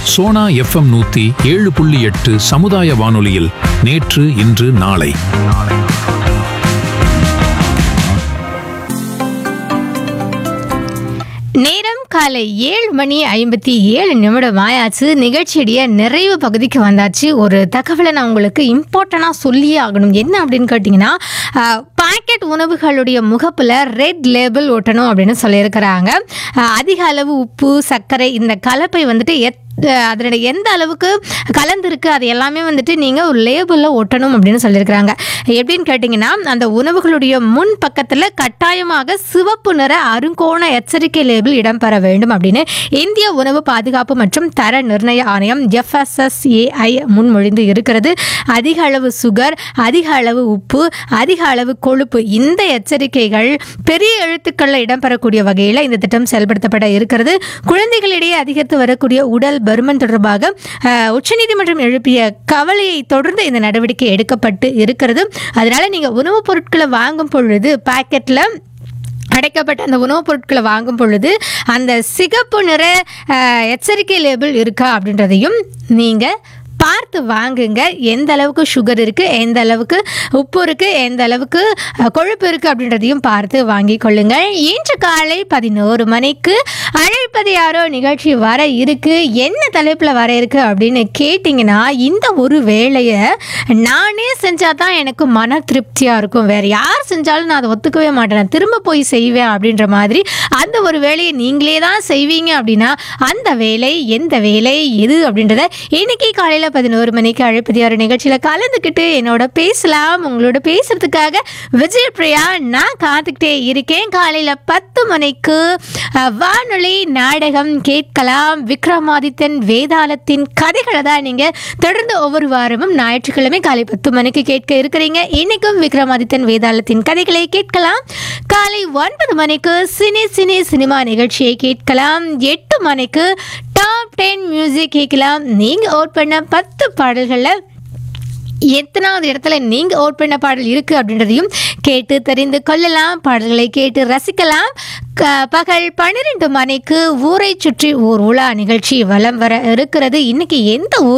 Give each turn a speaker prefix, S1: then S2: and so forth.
S1: Sona FM நூத்தி ஏழு புள்ளி எட்டு சமுதாய வானொலியில் நேற்று இன்று நாளை
S2: நேரம் காலை ஏழு மணி ஐம்பத்தி ஏழு நிமிடம் ஆயாச்சு நிகழ்ச்சியுடைய நிறைவு பகுதிக்கு வந்தாச்சு ஒரு தகவலை நான் உங்களுக்கு இம்பார்ட்டண்டாக சொல்லியே ஆகணும் என்ன அப்படின்னு கேட்டிங்கன்னா பாக்கெட் உணவுகளுடைய முகப்பில் ரெட் லேபிள் ஒட்டணும் அப்படின்னு சொல்லியிருக்கிறாங்க ஆஹ் அதிக அளவு உப்பு சர்க்கரை இந்த கலப்பை வந்துட்டு எத் அதனுடைய எந்த அளவுக்கு கலந்துருக்கு அது எல்லாமே வந்துட்டு நீங்கள் ஒரு லேபிளில் ஒட்டணும் அப்படின்னு சொல்லியிருக்கிறாங்க எப்படின்னு கேட்டிங்கன்னா அந்த உணவுகளுடைய முன் பக்கத்தில் கட்டாயமாக சிவப்பு நிற அருங்கோண எச்சரிக்கை லேபிள் இடம்பெற வேண்டும் அப்படின்னு இந்திய உணவு பாதுகாப்பு மற்றும் தர நிர்ணய ஆணையம் எஃப்எஸ்எஸ்ஏஐ முன்மொழிந்து இருக்கிறது அதிக அளவு சுகர் அதிக அளவு உப்பு அதிக அளவு கொழுப்பு இந்த எச்சரிக்கைகள் பெரிய எழுத்துக்களில் இடம்பெறக்கூடிய வகையில் இந்த திட்டம் செயல்படுத்தப்பட இருக்கிறது குழந்தைகளிடையே அதிகரித்து வரக்கூடிய உடல் பருமன் தொடர்பாக அஹ், உச்சநீதிமன்றம் எழுப்பிய கவலையை தொடர்ந்து இந்த நடவடிக்கை எடுக்கப்பட்டு இருக்கிறது அதனால நீங்கள் உணவுப் பொருட்களை வாங்கும் பொழுது பாக்கெட்டில் அடைக்கப்பட்ட அந்த உணவுப் பொருட்களை வாங்கும் பொழுது அந்த சிகப்பு நிற அஹ், எச்சரிக்கை லேபிள் இருக்கா அப்படின்றதையும் நீங்கள் பார்த்து வாங்குங்க எந்த அளவுக்கு சுகர் இருக்குது எந்த அளவுக்கு உப்பு இருக்குது எந்த அளவுக்கு அஹ், கொழுப்பு இருக்குது அப்படின்றதையும் பார்த்து வாங்கிக் கொள்ளுங்கள் இன்று காலை பதினோரு மணிக்கு அழைப்பது யாரோ நிகழ்ச்சி வர இருக்கு என்ன தலைப்பில் வர இருக்கு அப்படின்னு கேட்டிங்கன்னா இந்த ஒரு வேலையை நானே செஞ்சால் தான் எனக்கு மன திருப்தியாக இருக்கும் வேறு யார் செஞ்சாலும் நான் அதை ஒத்துக்கவே மாட்டேன் நான் திரும்ப போய் செய்வேன் அப்படின்ற மாதிரி அந்த ஒரு வேலையை நீங்களே தான் செய்வீங்க அப்படின்னா அந்த வேலை எந்த வேலை எது அப்படின்றத இன்னைக்கு காலையில் பதினோரு மணிக்கு அழைப்பது யாரோ நிகழ்ச்சியில் கலந்துக்கிட்டு என்னோட பேசலாம் உங்களோட பேசுறதுக்காக விஜய் பிரியா நான் காத்துக்கிட்டே இருக்கேன் காலையில் பத்து மணிக்கு அஹ், வானொலி நாடகம் கேட்கலாம் விக்ரமாதித்தன் வேதாளத்தின் கதைகளை தான் நீங்கள் தொடர்ந்து ஒவ்வொரு வாரமும் ஞாயிற்றுக்கிழமை காலை பத்து மணிக்கு கேட்க இருக்கிறீங்க இன்னைக்கும் விக்ரமாதித்தன் வேதாளத்தின் கதைகளை கேட்கலாம் காலை ஒன்பது மணிக்கு சினி சினி சினிமா நிகழ்ச்சியை கேட்கலாம் எட்டு மணிக்கு டாப் டென் மியூசிக் கேட்கலாம் நீங்கள் ஓட் பண்ண பத்து பாடல்களில் எத்தனாவது இடத்துல நீங்கள் ஓட் பண்ண பாடல் இருக்குது அப்படின்றதையும் கேட்டு தெரிந்து கொள்ளலாம் பாடல்களை கேட்டு ரசிக்கலாம் க- பகல் பன்னிரெண்டு மணிக்கு ஊரை சுற்றி ஊர் உலா நிகழ்ச்சி வலம் வர இருக்கிறது இன்னைக்கு எந்த ஊர்